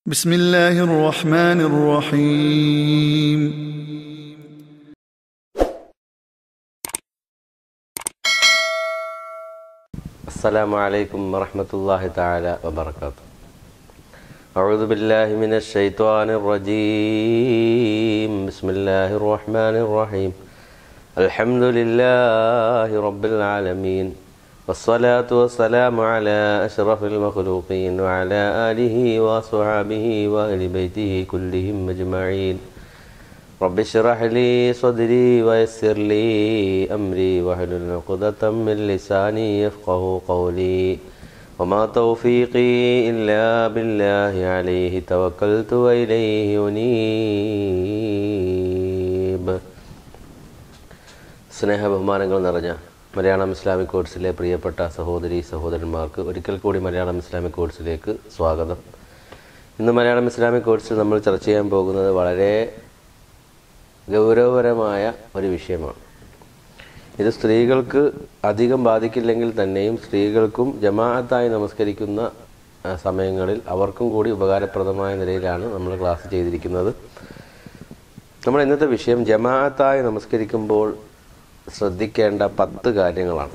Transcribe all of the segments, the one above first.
بسم الله الرحمن الرحيم السلام عليكم ورحمة الله تعالى وبركاته أعوذ بالله من الشيطان الرجيم بسم الله الرحمن الرحيم الحمد لله رب العالمين والصلاة والسلام على أشرف المخلوقين وعلى آله وصحبه وأهل بيته كلهم أجمعين رب اشرح لي صدري ويسر لي أمري واحلل عقدة من لساني يفقه قولي وما توفيقي إلا بالله عليه توكلت وإليه أنيب സ്നേഹ ബഹുമാനങ്ങൾ നിറഞ്ഞ മലയാളം ഇസ്ലാമിക് കോഴ്സിലെ പ്രിയപ്പെട്ട സഹോദരി സഹോദരന്മാർക്ക് ഒരിക്കൽ കൂടി മലയാളം ഇസ്ലാമിക് കോഴ്സിലേക്ക് സ്വാഗതം ഇന്ന് മലയാളം ഇസ്ലാമിക് കോഴ്സിൽ നമ്മൾ ചർച്ച ചെയ്യാൻ പോകുന്നത് വളരെ ഗൗരവപരമായ ഒരു വിഷയമാണ് ഇത് സ്ത്രീകൾക്ക് അധികം ബാധിക്കില്ലെങ്കിൽ തന്നെയും സ്ത്രീകൾക്കും ജമാഅത്തായി നമസ്കരിക്കുന്ന ആ, സമയങ്ങളിൽ അവർക്കും കൂടി ഉപകാരപ്രദമായ നിലയിലാണ് നമ്മൾ ക്ലാസ് ചെയ്തിരിക്കുന്നത് നമ്മൾ ഇന്നത്തെ വിഷയം ജമാഅത്തായി നമസ്കരിക്കുമ്പോൾ ശ്രദ്ധിക്കേണ്ട പത്ത് കാര്യങ്ങളാണ്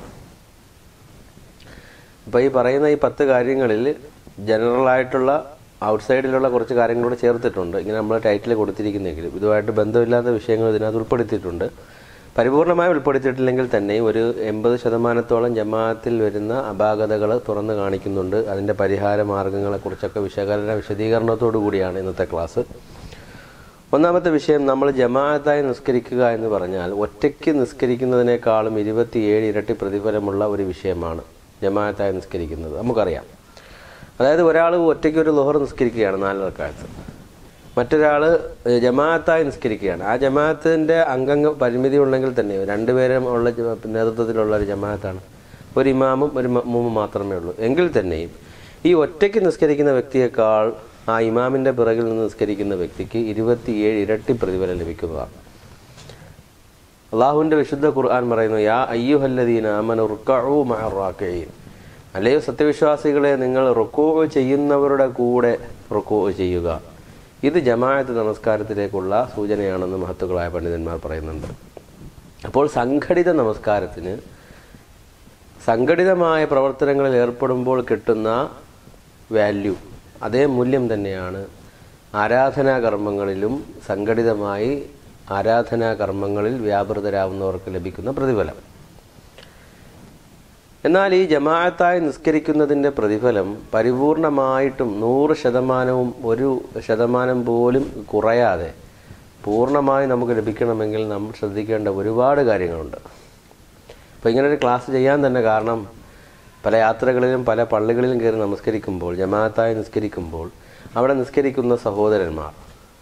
അപ്പോൾ ഈ പറയുന്ന ഈ പത്ത് കാര്യങ്ങളിൽ ജനറലായിട്ടുള്ള ഔട്ട്സൈഡിലുള്ള കുറച്ച് കാര്യങ്ങളൂടെ ചേർത്തിട്ടുണ്ട് ഇങ്ങനെ നമ്മൾ ടൈറ്റിൽ കൊടുത്തിരിക്കുന്നെങ്കിലും ഇതുമായിട്ട് ബന്ധമില്ലാത്ത വിഷയങ്ങൾ ഇതിനകത്ത് ഉൾപ്പെടുത്തിയിട്ടുണ്ട് പരിപൂർണമായി ഉൾപ്പെടുത്തിയിട്ടില്ലെങ്കിൽ തന്നെയും ഒരു എൺപത് ശതമാനത്തോളം ജമാഅത്തിൽ വരുന്ന അപാകതകൾ തുറന്നു കാണിക്കുന്നുണ്ട് അതിൻ്റെ പരിഹാര മാർഗങ്ങളെക്കുറിച്ചൊക്കെ വിശകലന വിശദീകരണത്തോടു കൂടിയാണ് ഇന്നത്തെ ക്ലാസ് ഒന്നാമത്തെ വിഷയം നമ്മൾ ജമാഅത്തായി നിസ്കരിക്കുക എന്ന് പറഞ്ഞാൽ ഒറ്റയ്ക്ക് നിസ്കരിക്കുന്നതിനേക്കാളും ഇരുപത്തിയേഴ് ഇരട്ടി പ്രതിഫലമുള്ള ഒരു വിഷയമാണ് ജമാഅത്തായി നിസ്കരിക്കുന്നത് നമുക്കറിയാം അതായത് ഒരാൾ ഒറ്റയ്ക്ക് ഒരു ലോഹർ നിസ്കരിക്കുകയാണ് നാല് റക്കാലത്ത് മറ്റൊരാൾ ജമാഅത്തായി നിസ്കരിക്കുകയാണ് ആ ജമാഅത്തിൻ്റെ അംഗങ്ങ പരിമിതി ഉണ്ടെങ്കിൽ തന്നെ രണ്ടുപേരും ഉള്ള ജ- നേതൃത്വത്തിലുള്ള ഒരു ജമാഅത്താണ് ഒരു ഇമാമും ഒരു മമ്മൂമും മാത്രമേ ഉള്ളൂ എങ്കിൽ തന്നെയും ഈ ഒറ്റയ്ക്ക് നിസ്കരിക്കുന്ന വ്യക്തിയേക്കാൾ ആ ഇമാമിൻ്റെ പിറകിൽ നിന്ന് നിസ്കരിക്കുന്ന വ്യക്തിക്ക് ഇരുപത്തിയേഴ് ഇരട്ടി പ്രതിഫലം ലഭിക്കുന്നതാണ് അള്ളാഹുവിൻ്റെ വിശുദ്ധ ഖുർആൻ പറയുന്നു യാ അയ്യുഹല്ലദീന അമനു റുക്കഉ മഅ റാക്കിഈൻ അല്ലയോ സത്യവിശ്വാസികളെ നിങ്ങൾ റുക്കൂ ചെയ്യുന്നവരുടെ കൂടെ റുക്കൂ ചെയ്യുക ഇത് ജമാഅത്ത് നമസ്കാരത്തിലേക്കുള്ള സൂചനയാണെന്ന് മഹത്തുക്കളായ പണ്ഡിതന്മാർ പറയുന്നുണ്ട് അപ്പോൾ സംഘടിത നമസ്കാരത്തിന് സംഘടിതമായ പ്രവർത്തനങ്ങളിൽ ഏർപ്പെടുമ്പോൾ കിട്ടുന്ന വാല്യൂ അതേ മൂല്യം തന്നെയാണ് ആരാധനാ കർമ്മങ്ങളിലും സംഘടിതമായി ആരാധനാ കർമ്മങ്ങളിൽ വ്യാപൃതരാവുന്നവർക്ക് ലഭിക്കുന്ന പ്രതിഫലം എന്നാൽ ഈ ജമാഅത്തായി നിസ്കരിക്കുന്നതിൻ്റെ പ്രതിഫലം പരിപൂർണമായിട്ടും നൂറ് ശതമാനവും ഒരു ശതമാനം പോലും കുറയാതെ പൂർണ്ണമായി നമുക്ക് ലഭിക്കണമെങ്കിൽ നമ്മൾ ശ്രദ്ധിക്കേണ്ട ഒരുപാട് കാര്യങ്ങളുണ്ട് അപ്പോൾ ഇങ്ങനെ ഒരു ക്ലാസ് ചെയ്യാൻ തന്നെ കാരണം പല യാത്രകളിലും പല പള്ളികളിലും കയറി നമസ്കരിക്കുമ്പോൾ ജമാഅത്തായി നിസ്കരിക്കുമ്പോൾ അവിടെ നിസ്കരിക്കുന്ന സഹോദരന്മാർ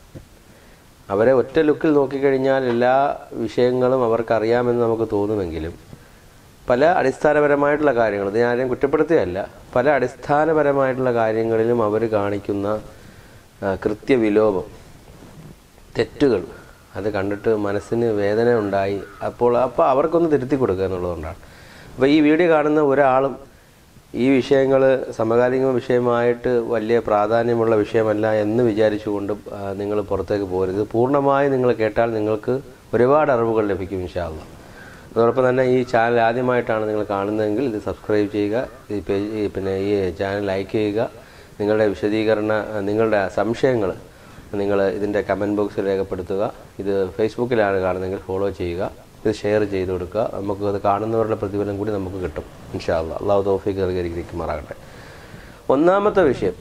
അവരെ ഒറ്റ ലുക്കിൽ നോക്കിക്കഴിഞ്ഞാൽ എല്ലാ വിഷയങ്ങളും അവർക്കറിയാമെന്ന് നമുക്ക് തോന്നുമെങ്കിലും പല അടിസ്ഥാനപരമായിട്ടുള്ള കാര്യങ്ങൾ ഇത് ഞാനും കുറ്റപ്പെടുത്തുകയല്ല പല അടിസ്ഥാനപരമായിട്ടുള്ള കാര്യങ്ങളിലും അവർ കാണിക്കുന്ന ആ, കൃത്യവിലോപം തെറ്റുകൾ അത് കണ്ടിട്ട് മനസ്സിന് വേദന ഉണ്ടായി അപ്പോൾ അപ്പോൾ അവർക്കൊന്ന് തിരുത്തി കൊടുക്കുക എന്നുള്ളതുകൊണ്ടാണ് അപ്പോൾ ഈ വീഡിയോ കാണുന്ന ഒരാളും ഈ വിഷയങ്ങൾ സമകാലിക വിഷയമായിട്ട് വലിയ പ്രാധാന്യമുള്ള വിഷയമല്ല എന്ന് വിചാരിച്ചുകൊണ്ട് നിങ്ങൾ പുറത്തേക്ക് പോരുത് പൂർണ്ണമായി നിങ്ങൾ കേട്ടാൽ നിങ്ങൾക്ക് ഒരുപാട് അറിവുകൾ ലഭിക്കും ഇൻഷാല്ല അതോടൊപ്പം തന്നെ ഈ ചാനൽ ആദ്യമായിട്ടാണ് നിങ്ങൾ കാണുന്നതെങ്കിൽ ഇത് സബ്സ്ക്രൈബ് ചെയ്യുക ഈ പേജ് ഈ പിന്നെ ഈ ചാനൽ ലൈക്ക് ചെയ്യുക നിങ്ങളുടെ വിശദീകരണ നിങ്ങളുടെ സംശയങ്ങൾ നിങ്ങൾ ഇതിൻ്റെ കമൻറ്റ് ബോക്സിൽ രേഖപ്പെടുത്തുക ഇത് ഫേസ്ബുക്കിലാണ് കാണുന്നതെങ്കിൽ ഫോളോ ചെയ്യുക ഇത് ഷെയർ ചെയ്ത് കൊടുക്കുക നമുക്ക് അത് കാണുന്നവരുടെ പ്രതിഫലം കൂടി നമുക്ക് കിട്ടും ഇൻഷാല്ല അള്ളാഹു തോഫിക്ക് കയറിയിരിക്കുമാറാകട്ടെ ഒന്നാമത്തെ വിഷയം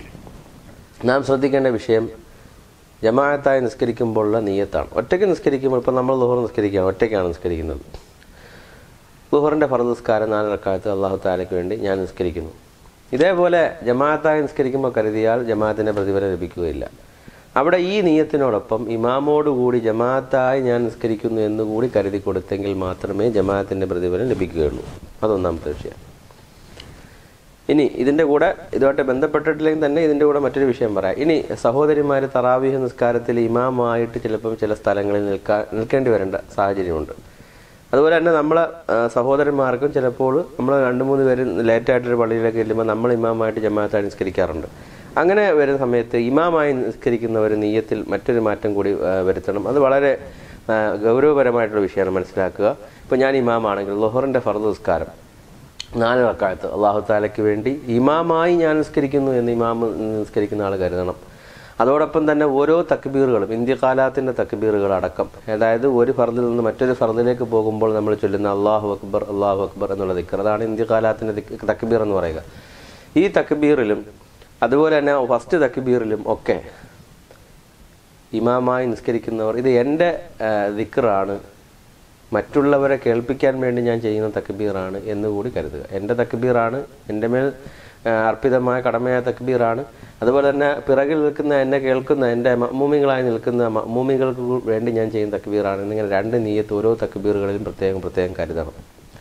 നാം ശ്രദ്ധിക്കേണ്ട വിഷയം ജമാഅത്തായി നിസ്കരിക്കുമ്പോഴുള്ള നീയത്താണ് ഒറ്റയ്ക്ക് നിസ്കരിക്കുമ്പോൾ ഇപ്പം നമ്മൾ ലുഹർ നിസ്കരിക്കുകയാണ് ഒറ്റയ്ക്കാണ് നിസ്കരിക്കുന്നത് ലുഹറിൻ്റെ ഫറ നിസ്കാരം നാല് റക്കാലത്ത് അള്ളാഹു താലയ്ക്ക് വേണ്ടി ഞാൻ നിസ്കരിക്കുന്നു ഇതേപോലെ ജമാഅത്തായി നിസ്കരിക്കുമ്പോൾ കരുതിയാൽ ജമാഅത്തിൻ്റെ പ്രതിഫലം ലഭിക്കുകയില്ല അവിടെ ഈ നീയത്തിനോടൊപ്പം ഇമാമോടുകൂടി ജമാഅത്തായി ഞാൻ നിസ്കരിക്കുന്നു എന്നുകൂടി കരുതി കൊടുത്തെങ്കിൽ മാത്രമേ ജമാഅത്തിൻ്റെ പ്രതിഫലം ലഭിക്കുകയുള്ളൂ അതൊന്നാമത്തെ വിഷയം ഇനി ഇതിൻ്റെ കൂടെ ഇതുമായിട്ട് ബന്ധപ്പെട്ടിട്ടില്ലെങ്കിൽ തന്നെ ഇതിൻ്റെ കൂടെ മറ്റൊരു വിഷയം പറയാം ഇനി സഹോദരിമാർ തറാവീഹ് നിസ്കാരത്തിൽ ഇമാമായിട്ട് ചിലപ്പം ചില സ്ഥലങ്ങളിൽ നിൽക്കാൻ നിൽക്കേണ്ടി വരേണ്ട സാഹചര്യമുണ്ട് അതുപോലെ തന്നെ നമ്മളെ ആ, സഹോദരന്മാർക്കും ചിലപ്പോൾ നമ്മൾ രണ്ട് മൂന്ന് പേര് ലേറ്റായിട്ടൊരു പള്ളിയിലേക്ക് ചെല്ലുമ്പോൾ നമ്മൾ ഇമാമായിട്ട് ജമാഅത്തായി നിസ്കരിക്കാറുണ്ട് അങ്ങനെ വരുന്ന സമയത്ത് ഇമാമായി നിസ്കരിക്കുന്നവർ നീയത്തിൽ മറ്റൊരു മാറ്റം കൂടി ആ, വരുത്തണം അത് വളരെ ആ, ഗൗരവപരമായിട്ടുള്ള വിഷയമാണ് മനസ്സിലാക്കുക ഇപ്പോൾ ഞാൻ ഇമാമാണെങ്കിൽ ലൊഹറിൻ്റെ ഫർദ് നിസ്കാരം നാല് റക്കായത്ത് അള്ളാഹു താലയ്ക്ക് വേണ്ടി ഇമാമായി ഞാൻ നിസ്കരിക്കുന്നു എന്ന് ഇമാം നിസ്കരിക്കുന്ന ആൾ കരുതണം അതോടൊപ്പം തന്നെ ഓരോ തക്ബീറുകളും ഇന്ത്യകാലാത്തിൻ്റെ തക്ബീറുകൾ അടക്കം അതായത് ഒരു ഫർദിൽ നിന്ന് മറ്റൊരു ഫർദിലേക്ക് പോകുമ്പോൾ നമ്മൾ ചൊല്ലുന്ന അള്ളാഹു അക്ബർ അള്ളാഹു അക്ബർ എന്നുള്ള ദിക്കർ അതാണ് ഇന്ത്യകാലാത്തിൻ്റെ തക്ബീർ എന്ന് പറയുക ഈ തക്ബീറിലും അതുപോലെ തന്നെ ഫസ്റ്റ് തക്ബീറിലും ഒക്കെ ഇമാമായി നിസ്കരിക്കുന്നവർ ഇത് എൻ്റെ ദിക്കറാണ് മറ്റുള്ളവരെ കേൾപ്പിക്കാൻ വേണ്ടി ഞാൻ ചെയ്യുന്ന തക്ബീറാണ് എന്നുകൂടി കരുതുക എൻ്റെ തക്ബീറാണ് എൻ്റെ മേൽ ആ, അർപ്പിതമായ കടമയായ തക്ബീറാണ് അതുപോലെ തന്നെ പിറകിൽ നിൽക്കുന്ന എന്നെ കേൾക്കുന്ന എൻ്റെ മമ്മൂമികളായി നിൽക്കുന്ന മമ്മൂമികൾക്ക് വേണ്ടി ഞാൻ ചെയ്യുന്ന തക്ബീറാണ് എന്നിങ്ങനെ രണ്ട് നീയത്ത് ഓരോ തക്ബീറുകളിലും പ്രത്യേകം പ്രത്യേകം കരുതണം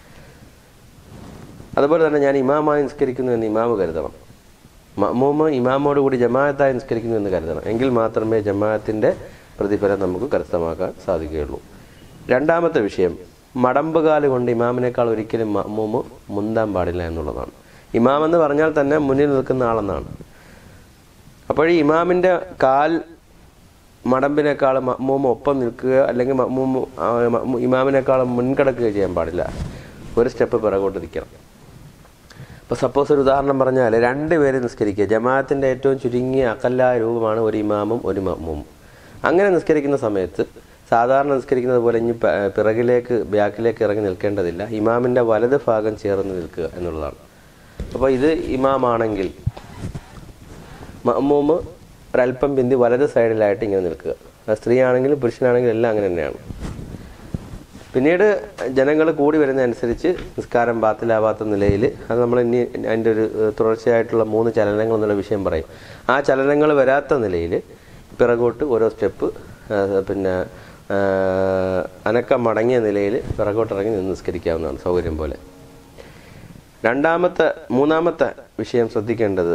അതുപോലെ തന്നെ ഞാൻ ഇമാമായി നിസ്കരിക്കുന്നു എന്ന് ഇമാമ് കരുതണം മമ്മൂമ് ഇമാമോട് കൂടി ജമാഅത്തായി നിസ്കരിക്കുന്നു എന്ന് കരുതണം എങ്കിൽ മാത്രമേ ജമാഅത്തിൻ്റെ പ്രതിഫലം നമുക്ക് കരസ്ഥമാക്കാൻ സാധിക്കുകയുള്ളൂ രണ്ടാമത്തെ വിഷയം മടമ്പുകാല് കൊണ്ട് ഇമാമിനേക്കാൾ ഒരിക്കലും മമ്മൂമ് മുന്താൻ പാടില്ല എന്നുള്ളതാണ് ഇമാം എന്ന് പറഞ്ഞാൽ തന്നെ മുന്നിൽ നിൽക്കുന്ന ആളെന്നാണ് അപ്പോൾ ഈ ഇമാമിൻ്റെ കാൽ മടമ്പിനേക്കാൾ മമ്മൂമ് ഒപ്പം നിൽക്കുക അല്ലെങ്കിൽ മമ്മൂമ് ആ, മമ്മൂ- ഇമാമിനേക്കാൾ മുൻകടക്കുകയോ ചെയ്യാൻ പാടില്ല ഒരു സ്റ്റെപ്പ് പിറകോട്ട് നിൽക്കണം ഇപ്പോൾ സപ്പോസ് ഒരു ഉദാഹരണം പറഞ്ഞാൽ രണ്ട് പേര് നിസ്കരിക്കുക ജമാഅത്തിൻ്റെ ഏറ്റവും ചുരുങ്ങിയ അക്കല്ലായ രൂപമാണ് ഒരു ഇമാമും ഒരു മമ്മൂമും അങ്ങനെ നിസ്കരിക്കുന്ന സമയത്ത് സാധാരണ നിസ്കരിക്കുന്നത് പോലെ ഇനി പ- പിറകിലേക്ക് ബാക്കിലേക്ക് ഇറങ്ങി നിൽക്കേണ്ടതില്ല ഇമാമിൻ്റെ വലത് ഭാഗം ചേർന്ന് നിൽക്കുക എന്നുള്ളതാണ് അപ്പോൾ ഇത് ഇമാമാണെങ്കിൽ മമ്മൂമ് ഒരല്പം പിന്തി വലത് സൈഡിലായിട്ട് ഇങ്ങനെ നിൽക്കുക അത് സ്ത്രീ ആണെങ്കിലും പുരുഷനാണെങ്കിലും എല്ലാം അങ്ങനെ തന്നെയാണ് പിന്നീട് ജനങ്ങൾ കൂടി വരുന്നതനുസരിച്ച് നിസ്കാരം ബാത്തിലാവാത്ത നിലയിൽ അത് നമ്മൾ ഇനി അതിൻ്റെ ഒരു ഏഹ്, തുടർച്ചയായിട്ടുള്ള മൂന്ന് ചലനങ്ങൾ എന്നുള്ള വിഷയം പറയും ആ ചലനങ്ങൾ വരാത്ത നിലയിൽ പിറകോട്ട് ഓരോ സ്റ്റെപ്പ് പിന്നെ ഏഹ്, അനക്കം മടങ്ങിയ നിലയിൽ പിറകോട്ട് ഇറങ്ങി നിന്ന് നിസ്കരിക്കാവുന്നതാണ് സൗകര്യം പോലെ രണ്ടാമത്തെ മൂന്നാമത്തെ വിഷയം ശ്രദ്ധിക്കേണ്ടത്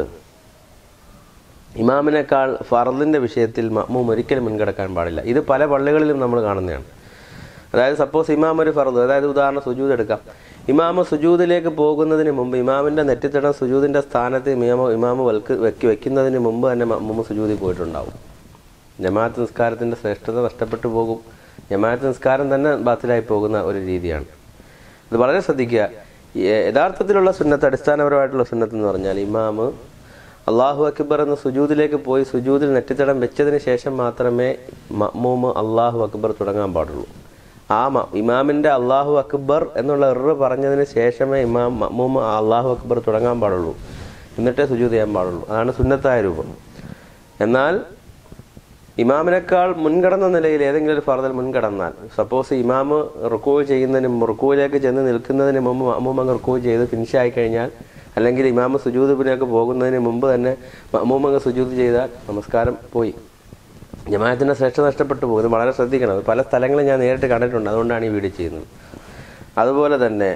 ഇമാമിനേക്കാൾ ഫറദിൻ്റെ വിഷയത്തിൽ മമ്മൂം ഒരിക്കലും മുൻകടക്കാൻ പാടില്ല ഇത് പല പള്ളികളിലും നമ്മൾ കാണുന്നതാണ് അതായത് സപ്പോസ് ഇമാം ഒരു ഫറദ് അതായത് ഉദാഹരണം സുജൂദ് എടുക്കാം ഇമാമ സുജൂദിലേക്ക് പോകുന്നതിന് മുമ്പ് ഇമാമിൻ്റെ നെറ്റിത്തടം സുജൂദിൻ്റെ സ്ഥാനത്ത് ഇമാമ ഇമാമ വൽക്ക് വെക്കി വെക്കുന്നതിന് മുമ്പ് തന്നെ മമ്മൂമ സുജൂദിൽ പോയിട്ടുണ്ടാവും ജമാഅത്ത് നിസ്കാരത്തിൻ്റെ ശ്രേഷ്ഠത നഷ്ടപ്പെട്ടു പോകും ജമാഅത്ത് നിസ്കാരം തന്നെ ബാത്തിലായി പോകുന്ന ഒരു രീതിയാണ് ഇത് വളരെ ശ്രദ്ധിക്കുക ഈ യഥാർത്ഥത്തിലുള്ള സുന്നത്ത് അടിസ്ഥാനപരമായിട്ടുള്ള സുന്നത്ത് എന്ന് പറഞ്ഞാൽ ഇമാമ് അള്ളാഹു അക്ബർ എന്ന സുജൂദിലേക്ക് പോയി സുജൂദിൽ നെറ്റിത്തടം വെച്ചതിന് ശേഷം മാത്രമേ മമ്മൂമ് അള്ളാഹു അക്ബർ തുടങ്ങാൻ പാടുള്ളൂ ആ മ- ഇമാമിന്റെ അള്ളാഹു അക്ബർ എന്നുള്ള എറർ പറഞ്ഞതിന് ശേഷമേ ഇമാം മമ്മൂമ് അള്ളാഹു അക്ബർ തുടങ്ങാൻ പാടുള്ളൂ എന്നിട്ടേ സുജൂദ് ചെയ്യാൻ പാടുള്ളൂ അതാണ് സുന്നത്തായ രൂപം എന്നാൽ ഇമാമിനേക്കാൾ മുൻകടന്ന നിലയിൽ ഏതെങ്കിലും ഒരു ഫർദൽ മുൻകടന്നാൽ സപ്പോസ് ഇമാമ് റുക്കൂ ചെയ്യുന്നതിന് റുക്കൂവിലേക്ക് ചെന്ന് നിൽക്കുന്നതിന് മുമ്പ് മമ്മൂമ അങ്ങ് റുക്കൂ ചെയ്ത് ഫിനിഷ് ആയി കഴിഞ്ഞാൽ അല്ലെങ്കിൽ ഇമാമ് സുജൂദിലേക്ക് പോകുന്നതിന് മുമ്പ് തന്നെ മമ്മൂമ അങ്ങ് സുജൂദ് ചെയ്താൽ നമസ്കാരം പോയി ജമാഅത്തിൻ്റെ ശ്രേഷ്ഠ നഷ്ടപ്പെട്ടു പോകും ഇത് വളരെ ശ്രദ്ധിക്കണം അത് പല സ്ഥലങ്ങളിൽ ഞാൻ നേരിട്ട് കണ്ടിട്ടുണ്ട് അതുകൊണ്ടാണ് ഈ വീഡിയോ ചെയ്യുന്നത് അതുപോലെ തന്നെ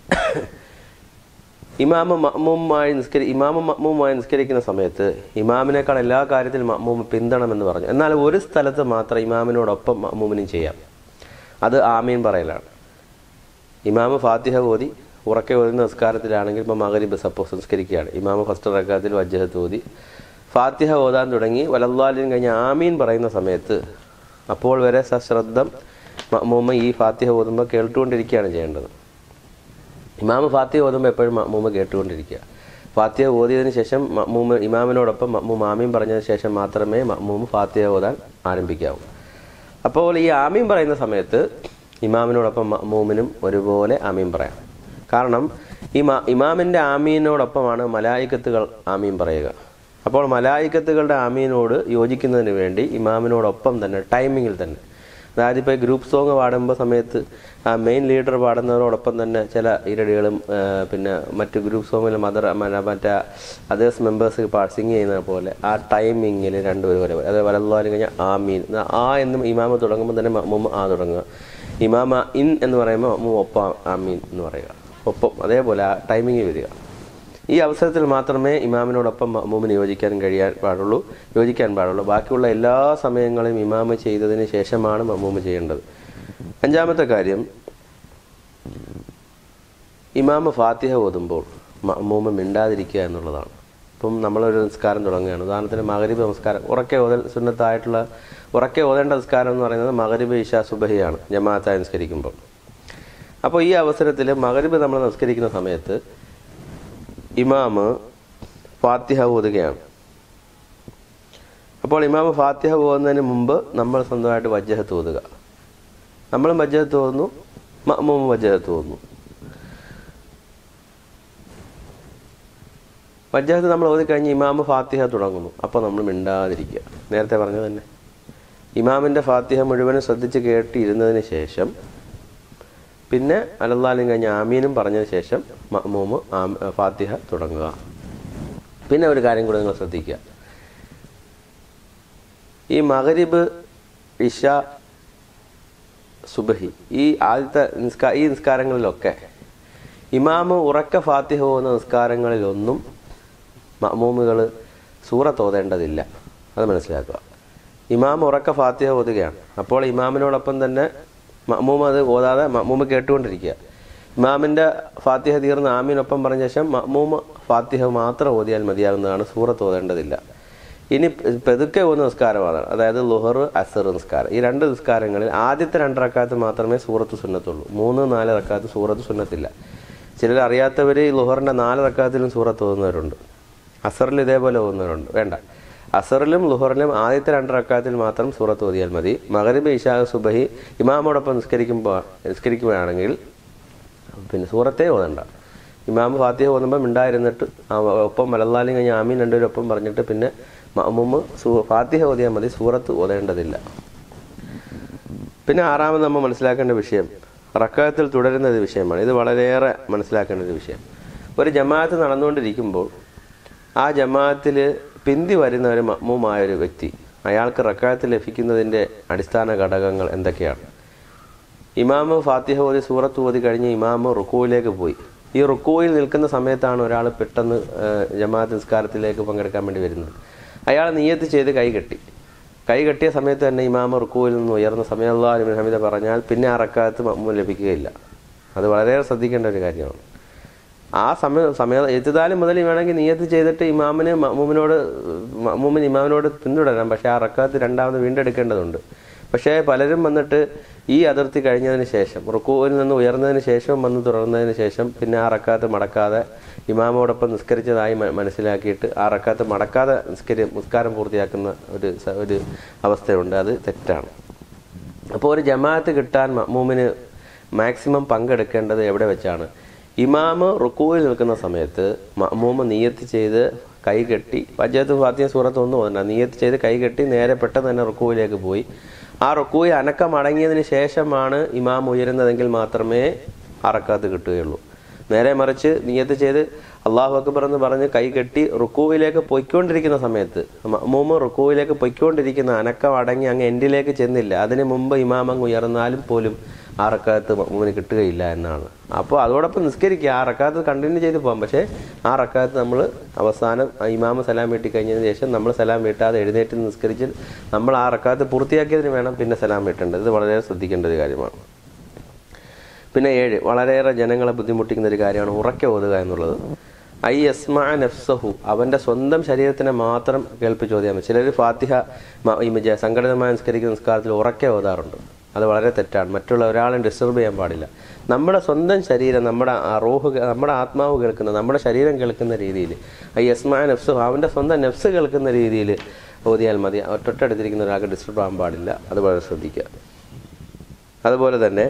ഇമാമ മമ്മൂമായി നിസ്കരി ഇമാമ മമ്മൂമായി നിസ്കരിക്കുന്ന സമയത്ത് ഇമാമിനേക്കാൾ എല്ലാ കാര്യത്തിലും മമ്മൂമ് പിന്തണമെന്ന് പറഞ്ഞു എന്നാൽ ഒരു സ്ഥലത്ത് മാത്രം ഇമാമിനോടൊപ്പം മമ്മൂമിനും ചെയ്യാം അത് ആമീൻ പറയലാണ് ഇമാമ് ഫാത്തിഹ ഓതി ഉറക്കെ ഓതുന്ന നിസ്കാരത്തിലാണെങ്കിൽ ഇപ്പോൾ മകരിബ് സപ്പോസ് നിസ്കരിക്കുകയാണ് ഇമാമ് ഫസ്റ്റ് റക്കാത്തിൽ വജ്ജഹത്ത് ഓതി ഫാത്തിഹ ഓതാൻ തുടങ്ങി വലല്ലാലിൻ കഴിഞ്ഞ് ആമീൻ പറയുന്ന സമയത്ത് അപ്പോൾ വരെ സശ്രദ്ധം മമ്മൂമ്മ ഈ ഫാത്തിഹ ഓതുമ്പോൾ കേട്ടുകൊണ്ടിരിക്കുകയാണ് ചെയ്യേണ്ടത് ഇമാമ് ഫാത്തിഹ ഓതുമ്പോൾ എപ്പോഴും മമ്മൂമ്മ കേട്ടുകൊണ്ടിരിക്കുക ഫാത്തിഹ ഓതിയതിന് ശേഷം മമ്മൂമ്മ ഇമാമിനോടൊപ്പം മമ്മൂമ്മ ആമീൻ പറഞ്ഞതിന് ശേഷം മാത്രമേ മമ്മൂമ്മ ഫാത്തിഹ ഓതാൻ ആരംഭിക്കാവൂ അപ്പോൾ ഈ ആമീൻ പറയുന്ന സമയത്ത് ഇമാമിനോടൊപ്പം മമ്മൂമിനും ഒരുപോലെ ആമീൻ പറയാം കാരണം ഈ മ- ഇമാമിൻ്റെ ആമീനോടൊപ്പമാണ് മലായിക്കത്തുകൾ ആമീൻ പറയുക അപ്പോൾ മലായിക്കത്തുകളുടെ ആമീനോട് യോജിക്കുന്നതിന് വേണ്ടി ഇമാമിനോടൊപ്പം തന്നെ ടൈമിങ്ങിൽ തന്നെ അതായത് ഇപ്പോൾ ഗ്രൂപ്പ് സോങ് പാടുമ്പോൾ സമയത്ത് ആ മെയിൻ ലീഡർ പാടുന്നതിനോടൊപ്പം തന്നെ ചില ഇരടികളും ആ, പിന്നെ മറ്റ് ഗ്രൂപ്പ് സോങ്ങിൽ മദർ മറ്റേ അതേഴ്സ് മെമ്പേഴ്സ് സിങ് ചെയ്യുന്ന പോലെ ആ ടൈമിങ്ങിൽ രണ്ടുപേരും ഒരേ അത് വലല്ലാലും കഴിഞ്ഞാൽ ആമീൻ എന്നാ ആ എന്നും ഇമാമ തുടങ്ങുമ്പോൾ തന്നെ മമ്മൂമ്മ ആ തുടങ്ങുക ഇമാമ ഇൻ എന്ന് പറയുമ്പോൾ മമ്മൂ ഒപ്പം ആമീൻ എന്ന് പറയുക ഒപ്പം അതേപോലെ ആ ടൈമിങ്ങിൽ വരിക ഈ അവസരത്തിൽ മാത്രമേ ഇമാമിനോടൊപ്പം മമ്മൂമിന് യോജിക്കാൻ കഴിയാൻ പാടുള്ളൂ യോജിക്കാൻ പാടുള്ളൂ ബാക്കിയുള്ള എല്ലാ സമയങ്ങളും ഇമാമ ചെയ്തതിന് ശേഷമാണ് മമ്മൂമ ചെയ്യേണ്ടത് അഞ്ചാമത്തെ കാര്യം ഇമാമ ഫാത്തിഹ ഓതുമ്പോൾ മമ്മൂമ മിണ്ടാതിരിക്കുക എന്നുള്ളതാണ് ഇപ്പം നമ്മളൊരു നിസ്കാരം തുടങ്ങുകയാണ് ഉദാഹരണത്തിന് മകരിബ് നമസ്കാരം ഉറക്കെ ഓതൽ സുന്നത്തായിട്ടുള്ള ഉറക്കെ ഓതേണ്ട നിസ്കാരം എന്ന് പറയുന്നത് മകരിബ് ഇഷ സുബഹിയാണ് ജമാഅത്തായി നിസ്കരിക്കുമ്പോൾ അപ്പോൾ ഈ അവസരത്തിൽ മകരിബ് നമ്മൾ നിസ്കരിക്കുന്ന സമയത്ത് ഇമാമ് ഫാത്തിഹ ഓതുകയാണ് അപ്പോൾ ഇമാമ് ഫാത്തിഹ പോകുന്നതിന് മുമ്പ് നമ്മൾ സ്വന്തമായിട്ട് വജ്ജഹത്ത് ഓതുക നമ്മളും വജ്ജഹത്ത് ഓതുന്നു മമ്മൂമും വജ്ജഹത്ത് ഓതുന്നു വജ്ജഹത്ത് നമ്മൾ ഓതി കഴിഞ്ഞ് ഇമാമ് ഫാത്തിഹ തുടങ്ങുന്നു അപ്പോൾ നമ്മൾ മിണ്ടാതിരിക്കുക നേരത്തെ പറഞ്ഞത് തന്നെ ഇമാമിൻ്റെ ഫാത്തിഹ മുഴുവനും ശ്രദ്ധിച്ച് കേട്ടിരുന്നതിന് ശേഷം പിന്നെ അലല്ലാലും കഴിഞ്ഞ് ആമീനും പറഞ്ഞതിന് ശേഷം മമ്മൂമ് ആം ഫാത്തിഹ തുടങ്ങുക പിന്നെ ഒരു കാര്യം കൂടെ നിങ്ങൾ ശ്രദ്ധിക്കുക ഈ മകരിബ് ഇഷ സുബഹി ഈ ആദ്യത്തെ നിസ്കാ ഈ നിസ്കാരങ്ങളിലൊക്കെ ഇമാമ് ഉറക്ക ഫാത്തിഹ പോകുന്ന നിസ്കാരങ്ങളിലൊന്നും മമൂമുകൾ സൂറത്ത് ഓതേണ്ടതില്ല അത് മനസ്സിലാക്കുക ഇമാം ഉറക്ക ഫാത്തിഹ ഓതുകയാണ് അപ്പോൾ ഇമാമിനോടൊപ്പം തന്നെ മമ്മൂമ അത് ഓതാതെ മമ്മൂമ കേട്ടുകൊണ്ടിരിക്കുക ഇമാമിൻ്റെ ഫാത്തിഹ തീർന്ന് ആമീനൊപ്പം പറഞ്ഞ ശേഷം മമ്മൂമ ഫാത്തിഹ മാത്രം ഓതിയാൽ മതിയാകുന്നതാണ് സൂറത്ത് ഓതേണ്ടതില്ല ഇനി പെതുക്കെ പോകുന്ന നിസ്കാരമാണ് അതായത് ലുഹർ അസർ നിസ്കാരം ഈ രണ്ട് നിസ്കാരങ്ങളിൽ ആദ്യത്തെ രണ്ട് റക്കാത്ത് മാത്രമേ സൂറത്ത് സുന്നത്തുള്ളൂ മൂന്ന് നാല് റക്കാത്ത് സൂറത്ത് സുന്നത്തില്ല ചിലർ അറിയാത്തവർ ഈ ലുഹറിൻ്റെ നാല് റക്കാത്തിലും സൂറത്ത് ഓതുന്നവരുണ്ട് അസറിൽ ഇതേപോലെ ഓതുന്നവരുണ്ട് വേണ്ട അസറിലും ലുഹറിലും ആദ്യത്തെ രണ്ട് റക്കാത്തിൽ മാത്രം സൂറത്ത് ഓതിയാൽ മതി മകരിബ് ഇഷാ സുബഹി ഇമാമോടൊപ്പം നിസ്കരിക്കുമ്പോൾ നിസ്കരിക്കുകയാണെങ്കിൽ പിന്നെ സൂറത്തേ ഓതണ്ട ഇമാം ഫാത്തിഹ ഓതുമ്പോൾ മിണ്ടായിരുന്നിട്ട് ആ ഒപ്പം മലന്നാലും കഴിഞ്ഞ് ആമീൻ രണ്ടുപേരും ഒപ്പം പറഞ്ഞിട്ട് പിന്നെ മമ്മുമ്മ സൂ ഫാത്തിഹ ഓതിയാൽ മതി സൂറത്ത് ഓതേണ്ടതില്ല പിന്നെ ആറാമത് നമ്മൾ മനസ്സിലാക്കേണ്ട വിഷയം റക്കാത്തിൽ തുടരുന്ന ഒരു വിഷയമാണ് ഇത് വളരെയേറെ മനസ്സിലാക്കേണ്ട ഒരു വിഷയം ഒരു ജമാഅത്ത് നടന്നുകൊണ്ടിരിക്കുമ്പോൾ ആ ജമാഅത്തിൽ പിന്തി വരുന്ന ഒരു മമ്മുമായ ഒരു വ്യക്തി അയാൾക്ക് റക്കാത്ത് ലഭിക്കുന്നതിൻ്റെ അടിസ്ഥാന ഘടകങ്ങൾ എന്തൊക്കെയാണ് ഇമാമ് ഫാത്തിഹ ഓതി സൂറത്ത് ഓതി കഴിഞ്ഞ് ഇമാമ് റുക്കുവിലേക്ക് പോയി ഈ റുക്കുവിൽ നിൽക്കുന്ന സമയത്താണ് ഒരാൾ പെട്ടെന്ന് ഏഹ്, ജമാഅത്ത് നിസ്കാരത്തിലേക്ക് പങ്കെടുക്കാൻ വേണ്ടി വരുന്നത് അയാൾ നിയത്ത് ചെയ്ത് കൈ കെട്ടി കൈ കെട്ടിയ സമയത്ത് തന്നെ ഇമാമ് റുക്കുവിൽ നിന്ന് ഉയർന്ന സമയം അള്ളാഹു ഹമീദ പറഞ്ഞാൽ പിന്നെ ആ റക്കാത്ത് മമ്മൂ ലഭിക്കുകയില്ല അത് വളരെയേറെ ശ്രദ്ധിക്കേണ്ട ഒരു കാര്യമാണ് ആ സമയ സമയ എത്തിതാലും മുതൽ വേണമെങ്കിൽ നിയത്ത് ചെയ്തിട്ട് ഇമാമിന് മമ്മൂമിനോട് മമ്മൂമിന് ഇമാമിനോട് പിന്തുടരാം പക്ഷേ ആ റക്കാത്ത് രണ്ടാമത് വീണ്ടെടുക്കേണ്ടതുണ്ട് പക്ഷേ പലരും വന്നിട്ട് ഈ അതിർത്തി കഴിഞ്ഞതിന് ശേഷം റുക്കുവിൽ നിന്ന് ഉയർന്നതിന് ശേഷം വന്ന് തുടർന്നതിന് ശേഷം പിന്നെ ആ റക്കാത്ത് മടക്കാതെ ഇമാമോടൊപ്പം നിസ്കരിച്ചതായി മ- മനസ്സിലാക്കിയിട്ട് ആ റക്കാത്ത് മടക്കാതെ നിസ്കരി നിസ്കാരം പൂർത്തിയാക്കുന്ന ഒരു സ- ഒരു അവസ്ഥയുണ്ട് അത് തെറ്റാണ് അപ്പോൾ ഒരു ജമാഅത്ത് കിട്ടാൻ മമ്മൂമിന് മാക്സിമം പങ്കെടുക്കേണ്ടത് എവിടെ വെച്ചാണ് ഇമാമ് റുക്കുവിൽ നിൽക്കുന്ന സമയത്ത് മമ്മൂമ് നിയത്ത് ചെയ്ത് കൈ കെട്ടി പഞ്ചായത്ത് ഫാത്തിയ സൂറത്ത് ഒന്നും ഓതണ്ട നിയത്ത് ചെയ്ത് കൈ കെട്ടി നേരെ പെട്ടെന്ന് തന്നെ റുക്കുവിലേക്ക് പോയി ആ റുക്കുവിൽ അനക്കം അടങ്ങിയതിന് ശേഷമാണ് ഇമാം ഉയരുന്നതെങ്കിൽ മാത്രമേ അറക്കാത്ത് കിട്ടുകയുള്ളൂ നേരെ മറിച്ച് നിയത്ത് ചെയ്ത് അള്ളാഹു അക്ബർ എന്ന് പറഞ്ഞ് കൈ കെട്ടി റുക്കുവിലേക്ക് പൊയ്ക്കൊണ്ടിരിക്കുന്ന സമയത്ത് മമ്മൂമ് റുക്കുവിലേക്ക് പൊയ്ക്കൊണ്ടിരിക്കുന്ന അനക്കം അടങ്ങി അങ്ങ് എൻഡിലേക്ക് ചെന്നില്ല അതിന് മുമ്പ് ഇമാം അങ്ങ് ഉയർന്നാലും പോലും ആ റക്കാത്ത് മമ്മൂമിന് കിട്ടുകയില്ല എന്നാണ് അപ്പോൾ അതോടൊപ്പം നിസ്കരിക്കുക ആ റക്കാത്ത് കണ്ടിന്യൂ ചെയ്ത് പോകാം പക്ഷേ ആ റക്കാത്ത് നമ്മൾ അവസാനം ആ ഇമാമ് സലാം വീട്ടി കഴിഞ്ഞതിന് ശേഷം നമ്മൾ സലാം വീട്ടാതെ എഴുന്നേറ്റ് നിസ്കരിച്ച് നമ്മൾ ആ റക്കാത്ത് പൂർത്തിയാക്കിയതിന് വേണം പിന്നെ സലാം വീട്ടേണ്ടത് ഇത് വളരെ ശ്രദ്ധിക്കേണ്ട ഒരു കാര്യമാണ് പിന്നെ ഏഴ് വളരെയേറെ ജനങ്ങളെ ബുദ്ധിമുട്ടിക്കുന്ന ഒരു കാര്യമാണ് ഉറക്കെ ഓതുക എന്നുള്ളത് ഐ യസ്മാ നഫ്സഹു അവൻ്റെ സ്വന്തം ശരീരത്തിനെ മാത്രം കേൾപ്പിച്ച് ഓതിയാൽ മതി ചിലർ ഫാത്തിഹ മ- ഈ മറ്റേ സംഘടിതമായി നിസ്കരിക്കുന്ന നിസ്കാരത്തിൽ ഉറക്കെ ഓതാറുണ്ട് അത് വളരെ തെറ്റാണ് മറ്റുള്ള ഒരാളെ ഡിസ്റ്റർബ് ചെയ്യാൻ പാടില്ല നമ്മുടെ സ്വന്തം ശരീരം നമ്മുടെ ആ റൂഹ് കേ- നമ്മുടെ ആത്മാവ് കേൾക്കുന്ന നമ്മുടെ ശരീരം കേൾക്കുന്ന രീതിയിൽ ഐ യസ്മാ നഫ്സഹു അവൻ്റെ സ്വന്തം നഫ്സ് കേൾക്കുന്ന രീതിയിൽ ഓതിയാൽ മതി തൊട്ടടുത്തിരിക്കുന്ന ഒരാൾക്ക് ഡിസ്റ്റർബ് ആകാൻ പാടില്ല അത് വളരെ ശ്രദ്ധിക്കുക അതുപോലെ തന്നെ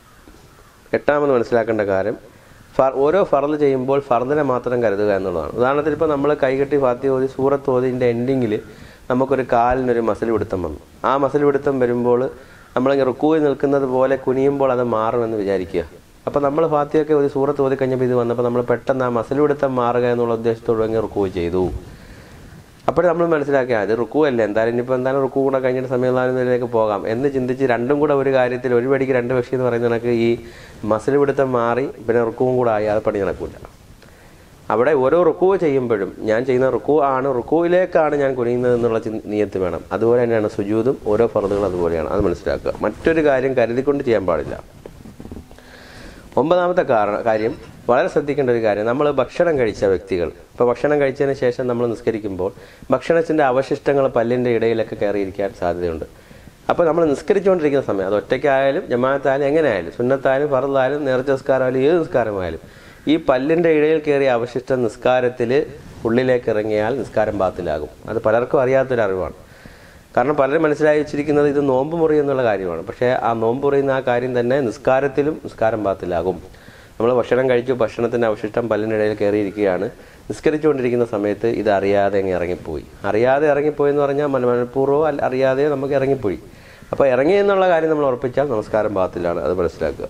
എട്ടാമത് മനസ്സിലാക്കേണ്ട കാര്യം ഫർ ഓരോ ഫർദ് ചെയ്യുമ്പോൾ ഫർദിനെ മാത്രം കരുതുക എന്നുള്ളതാണ് ഉദാഹരണത്തിന് ഇപ്പോൾ നമ്മൾ കൈകെട്ടി ഫാത്തി ഓതി സൂറത്ത് ഓതിൻ്റെ എൻഡിങ്ങിൽ നമുക്കൊരു കാലിനൊരു മസിൽ പിടുത്തം വന്നു ആ മസിൽ പിടുത്തം വരുമ്പോൾ നമ്മളിങ്ങനെ റുക്കൂവിൽ നിൽക്കുന്നത് പോലെ കുനിയുമ്പോൾ അത് മാറുമെന്ന് വിചാരിക്കുക അപ്പോൾ നമ്മൾ ഫാത്തിയൊക്കെ ഒരു സൂറത്ത് ഓതി കഴിഞ്ഞപ്പോൾ ഇത് വന്നപ്പോൾ നമ്മൾ പെട്ടെന്ന് ആ മസിൽ പിടുത്തം മാറുക എന്നുള്ള ഉദ്ദേശത്തോടെ അങ്ങ് റുക്കൂ ചെയ്തു അപ്പോൾ നമ്മൾ മനസ്സിലാക്കിയ അത് റുക്കു അല്ലേ എന്തായാലും ഇനിയിപ്പോൾ എന്തായാലും റുക്കു കൂടെ കഴിഞ്ഞിട്ട് സമയത്തിലേക്ക് പോകാം എന്ന് ചിന്തിച്ച് രണ്ടും കൂടെ ഒരു കാര്യത്തിൽ ഒരു പടിക്ക് രണ്ട് പക്ഷി എന്ന് പറയുന്ന കണക്ക് ഈ മസിൽ പിടുത്തം മാറി പിന്നെ റുക്കുവും കൂടെ ആയി അത് പണി നടക്കില്ല അവിടെ ഓരോ റുക്കുവ് ചെയ്യുമ്പോഴും ഞാൻ ചെയ്യുന്ന റുക്കു ആണ് റുക്കുവിലേക്കാണ് ഞാൻ കുനിയുന്നത് എന്നുള്ള ചിന്ത- നിയത്ത് വേണം അതുപോലെ തന്നെയാണ് സുജൂതും ഓരോ ഫറദുകളും അതുപോലെയാണ് അത് മനസ്സിലാക്കുക മറ്റൊരു കാര്യം കരുതിക്കൊണ്ട് ചെയ്യാൻ പാടില്ല ഒമ്പതാമത്തെ കാരണ കാര്യം വളരെ ശ്രദ്ധിക്കേണ്ട ഒരു കാര്യം നമ്മൾ ഭക്ഷണം കഴിച്ച വ്യക്തികൾ ഇപ്പോൾ ഭക്ഷണം കഴിച്ചതിന് ശേഷം നമ്മൾ നിസ്കരിക്കുമ്പോൾ ഭക്ഷണത്തിൻ്റെ അവശിഷ്ടങ്ങൾ പല്ലിൻ്റെ ഇടയിലൊക്കെ കയറിയിരിക്കാൻ സാധ്യതയുണ്ട് അപ്പോൾ നമ്മൾ നിസ്കരിച്ചുകൊണ്ടിരിക്കുന്ന സമയം അത് ഒറ്റയ്ക്കായാലും ജമാഅത്തായാലും എങ്ങനെയായാലും സുന്നത്തായാലും ഫറലായാലും നേർച്ച നിസ്കാരമായാലും ഏത് നിസ്കാരമായാലും ഈ പല്ലിൻ്റെ ഇടയിൽ കയറിയ അവശിഷ്ട നിസ്കാരത്തിൽ ഉള്ളിലേക്ക് ഇറങ്ങിയാൽ നിസ്കാരം ബാത്തിലാകും അത് പലർക്കും അറിയാത്തൊരു അറിവാണ് കാരണം പലരും മനസ്സിലായി വെച്ചിരിക്കുന്നത് ഇത് നോമ്പ് മുറി എന്നുള്ള കാര്യമാണ് പക്ഷേ ആ നോമ്പ് മുറിയുന്ന ആ കാര്യം തന്നെ നിസ്കാരത്തിലും നിസ്കാരം ബാത്തിലാകും നമ്മൾ ഭക്ഷണം കഴിച്ചു ഭക്ഷണത്തിൻ്റെ അവശിഷ്ടം പല്ലിനിടയിൽ കയറിയിരിക്കുകയാണ് നിസ്കരിച്ചുകൊണ്ടിരിക്കുന്ന സമയത്ത് ഇത് അറിയാതെ അങ്ങ് ഇറങ്ങിപ്പോയി അറിയാതെ ഇറങ്ങിപ്പോയി എന്ന് പറഞ്ഞാൽ മന- മനഃപൂർവ്വമോ അല്ല അറിയാതെ നമുക്ക് ഇറങ്ങിപ്പോയി അപ്പോൾ ഇറങ്ങി എന്നുള്ള കാര്യം നമ്മൾ ഉറപ്പിച്ചാൽ നമസ്കാരം ബാത്തിലാണ് അത് മനസ്സിലാക്കുക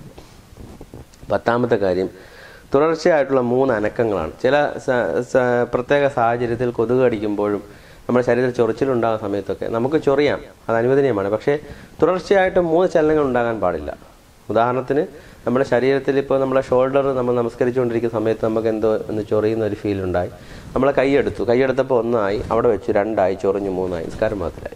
പത്താമത്തെ കാര്യം തുടർച്ചയായിട്ടുള്ള മൂന്ന് അനക്കങ്ങളാണ് ചില സ- സ- പ്രത്യേക സാഹചര്യത്തിൽ കൊതുക് കടിക്കുമ്പോഴും നമ്മുടെ ശരീരത്തിൽ ചൊറിച്ചിലുണ്ടാകുന്ന സമയത്തൊക്കെ നമുക്ക് ചൊറിയാം അത് അനുവദനീയമാണ് പക്ഷേ തുടർച്ചയായിട്ട് മൂന്ന് ചലനങ്ങൾ ഉണ്ടാകാൻ പാടില്ല ഉദാഹരണത്തിന് നമ്മുടെ ശരീരത്തിൽ ഇപ്പോൾ നമ്മുടെ ഷോൾഡർ നമ്മൾ നമസ്കരിച്ചുകൊണ്ടിരിക്കുന്ന സമയത്ത് നമുക്ക് എന്തോ ഒന്ന് ചൊറിയുന്ന ഒരു ഫീൽ ഉണ്ടായി നമ്മളെ കൈയെടുത്തു കൈയെടുത്തപ്പോൾ ഒന്നായി അവിടെ വെച്ച് രണ്ടായി ചൊറിഞ്ഞു മൂന്നായി നിസ്കാരം മാത്രമായി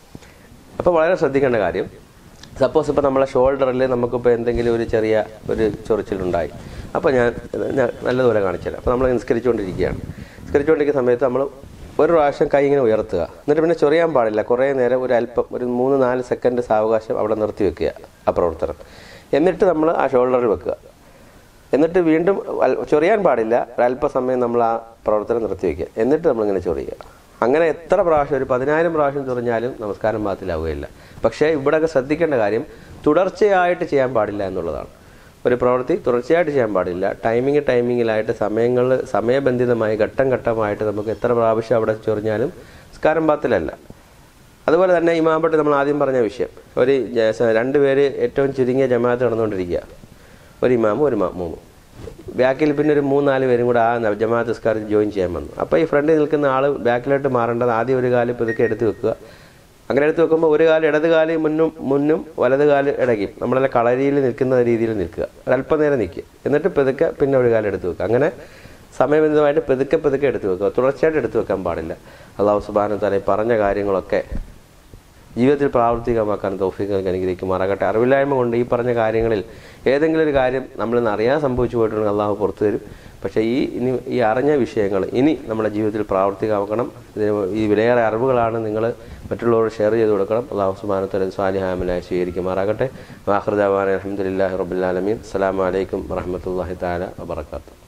അപ്പോൾ വളരെ ശ്രദ്ധിക്കേണ്ട കാര്യം സപ്പോസ് ഇപ്പോൾ നമ്മളെ ഷോൾഡറിൽ നമുക്കിപ്പോൾ എന്തെങ്കിലും ഒരു ചെറിയ ഒരു ചൊറിച്ചിലുണ്ടായി അപ്പോൾ ഞാൻ ഞാൻ നല്ലതുപോലെ കാണിച്ചുതരാം അപ്പോൾ നമ്മൾ നിസ്കരിച്ചുകൊണ്ടിരിക്കുകയാണ് നിസ്കരിച്ചുകൊണ്ടിരിക്കുന്ന സമയത്ത് നമ്മൾ ഒരു പ്രാവശ്യം കൈ ഇങ്ങനെ ഉയർത്തുക എന്നിട്ട് പിന്നെ ചൊറിയാൻ പാടില്ല കുറേ നേരം ഒരു അല്പം ഒരു മൂന്ന് നാല് സെക്കൻഡ് സാവകാശം അവിടെ നിർത്തി വെക്കുക ആ പ്രവർത്തനം എന്നിട്ട് നമ്മൾ ആ ഷോൾഡറിൽ വെക്കുക എന്നിട്ട് വീണ്ടും അൽ- ചൊറിയാൻ പാടില്ല ഒരല്പസമയം നമ്മൾ ആ പ്രവർത്തനം നിർത്തി വയ്ക്കുക എന്നിട്ട് നമ്മളിങ്ങനെ ചൊറിയുക അങ്ങനെ എത്ര പ്രാവശ്യം ഒരു പതിനായിരം പ്രാവശ്യം ചൊറിഞ്ഞാലും നമസ്കാരം ബാത്തിലാവുകയില്ല പക്ഷേ ഇവിടെയൊക്കെ ശ്രദ്ധിക്കേണ്ട കാര്യം തുടർച്ചയായിട്ട് ചെയ്യാൻ പാടില്ല എന്നുള്ളതാണ് ഒരു പ്രവൃത്തി തുടർച്ചയായിട്ട് ചെയ്യാൻ പാടില്ല ടൈമിങ് ടൈമിങ്ങിലായിട്ട് സമയങ്ങളിൽ സമയബന്ധിതമായി ഘട്ടം ഘട്ടമായിട്ട് നമുക്ക് എത്ര പ്രാവശ്യം അവിടെ ചൊറിഞ്ഞാലും നമസ്കാരം ബാത്തിലല്ല അതുപോലെ തന്നെ ഇമാമ്പട്ട് നമ്മൾ ആദ്യം പറഞ്ഞ വിഷയം ഒരു ജ- രണ്ടുപേര് ഏറ്റവും ചുരുങ്ങിയ ജമാഅത്ത് നടന്നുകൊണ്ടിരിക്കുക ഒരു ഇമാമും ഒരു മാമൂമും ബാക്കിൽ പിന്നെ ഒരു മൂന്നാല് പേരും കൂടെ ആ ന- ജമാഅത്ത് നിസ്കാരത്തിൽ ജോയിൻ ചെയ്യാൻ വന്നു അപ്പോൾ ഈ ഫ്രണ്ടിൽ നിൽക്കുന്ന ആൾ ബാക്കിലോട്ട് മാറേണ്ടത് ആദ്യം ഒരു കാല് ഇതൊക്കെ എടുത്ത് വെക്കുക അങ്ങനെ എടുത്ത് വെക്കുമ്പോൾ ഒരു കാല് ഇടത് കാല് മുന്നും മുന്നും വലത് കാല് ഇടയ്ക്കും നമ്മളെല്ലാം കളരിയിൽ നിൽക്കുന്ന രീതിയിൽ നിൽക്കുക ഒരല്പം നേരം നിൽക്കുക എന്നിട്ട് പെതുക്കെ പിന്നെ ഒരു കാലം എടുത്ത് വെക്കുക അങ്ങനെ സമയബന്ധിതമായിട്ട് പെതുക്കെ പെതുക്കെ എടുത്ത് വെക്കുക തുടർച്ചയായിട്ട് എടുത്ത് വെക്കാൻ പാടില്ല അള്ളാഹു സുബാന തല പറഞ്ഞ കാര്യങ്ങളൊക്കെ ജീവിതത്തിൽ പ്രാവർത്തികമാക്കാൻ തൗഫീഖ് അനുഗ്രഹിക്കുമാറാകട്ടെ അറിവില്ലായ്മ കൊണ്ട് ഈ പറഞ്ഞ കാര്യങ്ങളിൽ ഏതെങ്കിലും ഒരു കാര്യം നമ്മളിന്ന് അറിയാതെ സംഭവിച്ചു പോയിട്ടുണ്ടെങ്കിൽ അള്ളാഹു പുറത്തു തരും പക്ഷേ ഈ ഇനി ഈ അറിഞ്ഞ വിഷയങ്ങൾ ഇനി നമ്മുടെ ജീവിതത്തിൽ പ്രാവർത്തികമാക്കണം ഇതിന് ഈ വിലയേറെ അറിവുകളാണ് നിങ്ങൾ മറ്റുള്ളവരോട് ഷെയർ ചെയ്ത് കൊടുക്കണം അള്ളാഹു സുബാനത്തല സ്വാലിഹാമനായി സ്വീകരിക്കുമാറാകട്ടെ വാഹൃദാൻ അലഹമുല്ലാ റബുലാലമീൻ അസ്സാം വലൈക്കും വറഹമത്തല്ലാഹി താല വാബർക്കാത്തു